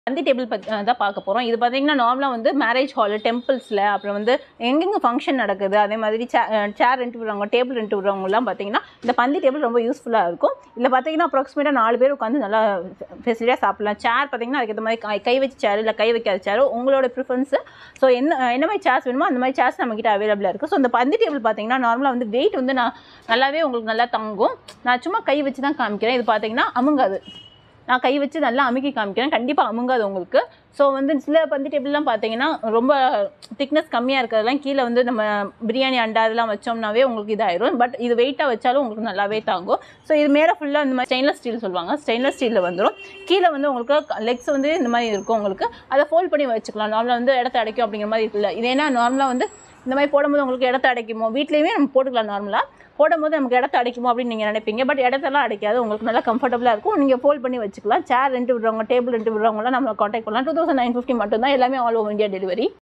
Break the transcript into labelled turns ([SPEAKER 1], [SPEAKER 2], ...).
[SPEAKER 1] பந்தி டேபிள் பற்றி தான் பார்க்க போகிறோம் இது பார்த்தீங்கன்னா நார்மலாக வந்து மேரேஜ் ஹாலு டெம்பிள்ஸில் அப்புறம் வந்து எங்கெங்கே ஃபங்க்ஷன் நடக்குது அதே மாதிரி சேர் ரெண்ட் விடுறவங்க டேபிள் ரெண்ட் விடுறவங்கலாம் பார்த்தீங்கன்னா இந்த பந்தி டேபிள் ரொம்ப யூஸ்ஃபுல்லாக இருக்கும் இதில் பார்த்தீங்கன்னா அப்ராக்சிமேட்டாக நாலு பேர் உட்காந்து நல்லா ஃபெசிலிட்டியாக சாப்பிடலாம் சேர் பார்த்தீங்கன்னா அதுக்கேற்ற மாதிரி கை- கை வச்ச சேர் இல்லை கை வைக்காத சேர் உங்களோட ப்ரிஃபரன்ஸு ஸோ என்ன என்ன மாதிரி சேர்ஸ் வேணுமோ அந்த மாதிரி சேர்ஸ் நம்மக்கிட்ட அவைலபிளாக இருக்குது ஸோ இந்த பந்தி டேபிள் பார்த்தீங்கன்னா நார்மலாக வந்து வெயிட் வந்து நான் நல்லாவே உங்களுக்கு நல்லா தங்கும் நான் சும்மா கை வச்சு தான் காமிக்கிறேன் இது பார்த்தீங்கன்னா அமுங்காது நான் கை வச்சு நல்லா அமுக்கி காமிக்கிறேன் கண்டிப்பாக அமுங்காது உங்களுக்கு ஸோ வந்து சில பந்தி டேபிள்லாம் பார்த்தீங்கன்னா ரொம்ப திக்னஸ் கம்மியாக இருக்கிறதெல்லாம் கீழே வந்து நம்ம பிரியாணி அண்டா இதெல்லாம் வச்சோம்னாவே உங்களுக்கு இதாயிரும் பட் இது வெயிட்டாக வச்சாலும் உங்களுக்கு நல்லாவே தாங்கும் ஸோ இது மேலே ஃபுல்லாக இந்த மாதிரி ஸ்டெயின்லெஸ் ஸ்டீல் சொல்லுவாங்க ஸ்டெயின்லெஸ் ஸ்டீலில் வந்துடும் கீழே வந்து உங்களுக்கு லெக்ஸ் வந்து இந்த மாதிரி இருக்கும் உங்களுக்கு அதை ஃபோல்ட் பண்ணி வச்சுக்கலாம் நார்மலாக வந்து இடத்த அடைக்கும் அப்படிங்கிற மாதிரி இருக்குல்ல இது ஏன்னா நார்மலாக வந்து இந்த மாதிரி போடும்போது உங்களுக்கு இடத்த அடைக்குமோ வீட்லேயுமே நம்ம போட்டுக்கலாம் நார்மலாக போடும்போது நமக்கு இடத்த அடைக்குமோ அப்படின்னு நீங்கள் நினைப்பீங்க பட் இடத்தெல்லாம் அடைக்காது உங்களுக்கு நல்லா கம்ஃபர்டபுளாக இருக்கும் நீங்கள் ஃபோல்ட் பண்ணி வச்சுக்கலாம் சேர் ரெண்ட் விடுறவங்க டேபிள் ரெண்ட் விடுறவங்களாம் நம்மளை காண்டாக்ட் பண்ணலாம் டூ தௌசண்ட் நைன் ஃபிஃப்டி மட்டும் தான் எல்லாமே ஆல் ஓவர் இந்தியா டெலிவரி